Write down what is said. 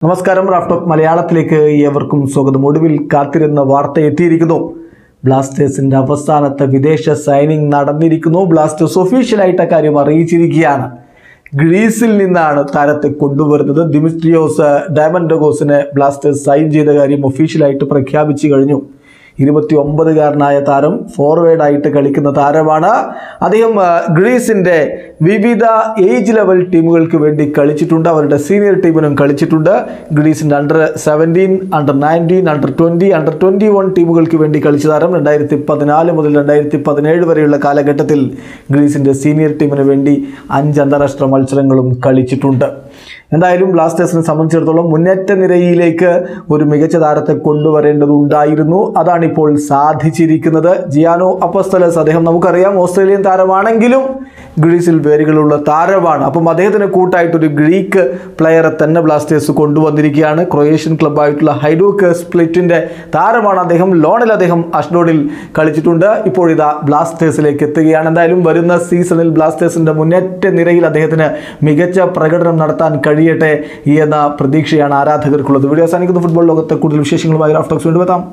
നമസ്കാരം റാഫ്റ്റോക്ക് മലയാളത്തിലേക്ക് ഏവർക്കും സ്വാഗതം ഒടുവിൽ കാത്തിരുന്ന വാർത്ത എത്തിയിരിക്കുന്നു ബ്ലാസ്റ്റേഴ്സിന്റെ അവസാനത്തെ വിദേശ സൈനിങ് നടന്നിരിക്കുന്നു ബ്ലാസ്റ്റേഴ്സ് ഒഫീഷ്യലായിട്ട് അക്കാര്യം അറിയിച്ചിരിക്കുകയാണ് ഗ്രീസിൽ നിന്നാണ് താരത്തെ കൊണ്ടുവരുന്നത് ദിമിത്രിയോസ് ഡയമൻഡഗോസിനെ ബ്ലാസ്റ്റേഴ്സ് സൈൻ ചെയ്ത കാര്യം ഒഫീഷ്യലായിട്ട് പ്രഖ്യാപിച്ചു കഴിഞ്ഞു ഇരുപത്തി ഒമ്പതുകാരനായ താരം ഫോർവേഡായിട്ട് കളിക്കുന്ന താരമാണ് അദ്ദേഹം ആ, ഗ്രീസിൻ്റെ വിവിധ ഏജ് ലെവൽ ടീമുകൾക്ക് വേണ്ടി കളിച്ചിട്ടുണ്ട് അവരുടെ സീനിയർ ടീമിനും കളിച്ചിട്ടുണ്ട് ഗ്രീസിൻ്റെ under seventeen under nineteen under twenty under twenty one ടീമുകൾക്ക് വേണ്ടി കളിച്ച താരം രണ്ടായിരത്തി പതിനാല് മുതൽ രണ്ടായിരത്തി പതിനേഴ് വരെയുള്ള കാലഘട്ടത്തിൽ ഗ്രീസിൻ്റെ സീനിയർ ടീമിന് വേണ്ടി അഞ്ച് അന്താരാഷ്ട്ര മത്സരങ്ങളും കളിച്ചിട്ടുണ്ട് എന്തായാലും ബ്ലാസ്റ്റേഴ്സിനെ സംബന്ധിച്ചിടത്തോളം മുന്നേറ്റ നിരയിലേക്ക് ഒരു മികച്ച താരത്തെ കൊണ്ടുവരേണ്ടതുണ്ടായിരുന്നു അതാണ് ഇപ്പോൾ സാധിച്ചിരിക്കുന്നത് ജിയാനോ അപ്പസ്തലസ് അദ്ദേഹം നമുക്കറിയാം ഓസ്ട്രേലിയൻ താരമാണെങ്കിലും ഗ്രീസിൽ വേരുകളുള്ള താരമാണ് അപ്പം അദ്ദേഹത്തിന് കൂട്ടായിട്ടൊരു ഗ്രീക്ക് പ്ലെയറെ തന്നെ ബ്ലാസ്റ്റേഴ്സ് കൊണ്ടുവന്നിരിക്കുകയാണ് ക്രൊയേഷ്യൻ ക്ലബ്ബായിട്ടുള്ള ഹൈഡോക്ക് സ്പ്ലിറ്റിൻ്റെ താരമാണ് അദ്ദേഹം ലോണിൽ അദ്ദേഹം അഷ്ഡോഡിൽ കളിച്ചിട്ടുണ്ട് ഇപ്പോൾ ഇതാ ബ്ലാസ്റ്റേഴ്സിലേക്ക് എത്തുകയാണ് എന്തായാലും വരുന്ന സീസണിൽ ബ്ലാസ്റ്റേഴ്സിൻ്റെ മുന്നേറ്റ നിരയിൽ അദ്ദേഹത്തിന് മികച്ച പ്രകടനം നടത്താൻ കഴിയട്ടെ എന്ന പ്രതീക്ഷയാണ് ആരാധകർക്കുള്ളത് വീഡിയോ അവസാനിക്കുന്ന ഫുട്ബോൾ ലോകത്തെ കൂടുതൽ വിശേഷങ്ങളുമായി റാഫ്റ്റോക്സ് വീണ്ടും എത്താം